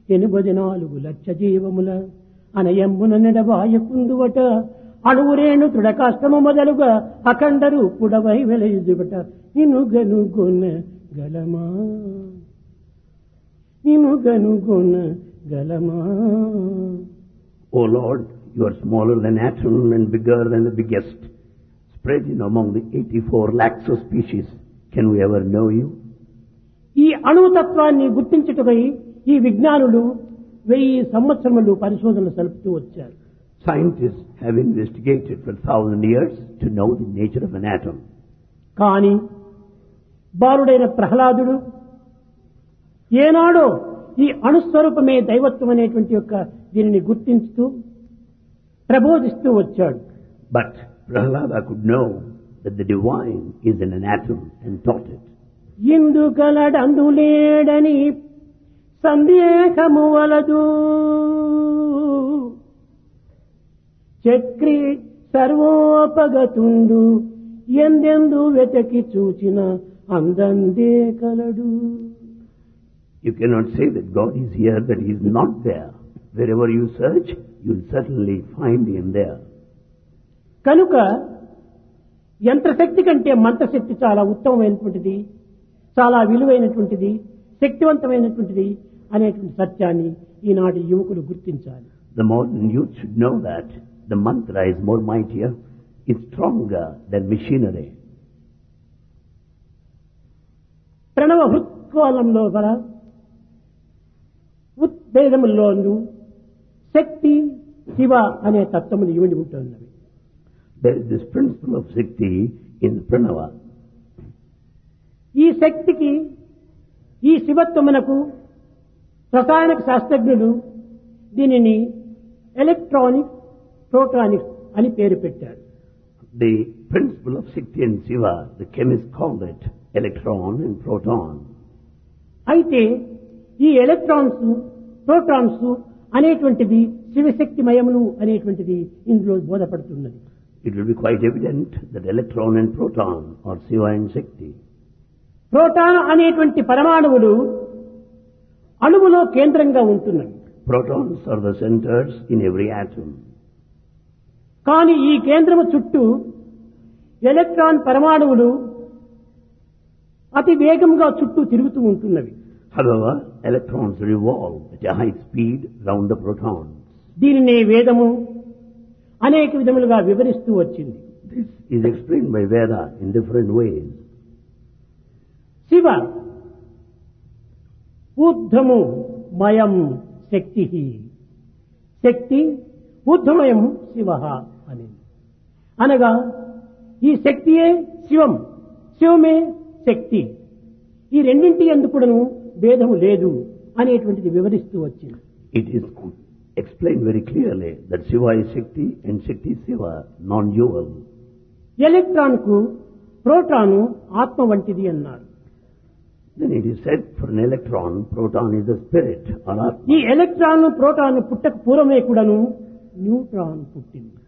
ఎనిమిది నాలుగు లక్ష జీవముల అనయమ్మున నెడవాయకుందువట అణువురేణు తృడకాష్టము మొదలుగా అఖండ రూపుడవై వెలయుదుబట నిన్ను గనుగొన గలమా నిన్ను గనుగొన గలమా O Lord, you are smaller than atom and bigger than the biggest, spread in among the 84 lakhs of species. Can we ever know you? ఈ అణుతత్వాన్ని గుర్తించుటకై ఈ విజ్ఞానులు వెయ్యి సంవత్సరములు పరిశోధనలు సలుపుతూ వచ్చారు Scientists have investigated for thousand years to know the nature of an atom. కాని బాలుడైన ప్రహ్లాదుడు ఏనాడో ఈ అణుస్వరూపమే దైవత్వం అనేటువంటి యొక్క దీనిని గుర్తించుతూ ప్రబోధిస్తూ వచ్చాడు But Prahlada could know that the divine is in an atom and taught it. ఇందు కలడందులేడని సందేహము వలదు చక్రి సర్వోపగతుండు ఎందెందు వెతకి చూచిన అందందే కలడు You cannot say that God is here, that He is not there. Wherever you search, you will certainly find Him there. కనుక యంత్రశక్తి కంటే మంత్రశక్తి చాలా ఉత్తమమైనటువంటిది చాలా విలువైనటువంటిది శక్తివంతమైనటువంటిది అనేటువంటి సత్యాన్ని ఈనాటి యువకులు గుర్తించాలి The modern youth should know that the mantra is more mightier, is stronger than machinery. ప్రణవ హృత్కోలంలో గల ఉద్భేదముల్లోను శక్తి శివ అనే తత్వములు ఇవిడి ఉంటున్నవి There is this principle of Shakti in Pranava. ఈ శక్తికి ఈ శివత్వమునకు రసాయనిక శాస్త్రజ్ఞులు దీనిని ఎలక్ట్రానిక్ ప్రోటానిక్స్ అని పేరు పెట్టారు The principle of Shakti and Shiva, the chemists called it electron and proton. అయితే ఈ ఎలక్ట్రాన్స్ ప్రోటాన్స్ అనేటువంటిది శివశక్తిమయములు అనేటువంటిది ఇందులో బోధపడుతున్నది It will be quite evident that electron and proton are Shiva and Shakti. Proton అనేటువంటి పరమాణువులు అణువులో కేంద్రంగా ఉంటున్నవి Protons are the centers in every atom. కానీ ఈ కేంద్రము చుట్టూ ఎలక్ట్రాన్ పరమాణువులు అతి వేగంగా చుట్టూ తిరుగుతూ ఉంటున్నవి However, electrons revolve at a high speed round the protons. దీనినే వేదము అనేక విధములుగా వివరిస్తూ వచ్చింది This is explained by Veda in different ways. Shiva ఊర్ధము మయం శక్తి శక్తి ఊర్ధమయం శివ అని అనగా ఈ శక్తియే శివం శివమే శక్తి ఈ రెండింటి ఎందుకును భేదము లేదు అనేటువంటిది వివరిస్తూ వచ్చింది It is explained very clearly that Shiva is Shakti and Shakti is Shiva, non-dual. Electron కు ప్రోటాను ఆత్మ వంటిది అన్నారు Then it is said for an electron, proton is the spirit or ఈ Atma. ఎలక్ట్రాన్ ప్రోటాన్ పుట్టక పూర్వమే కూడాను neutron పుట్టింది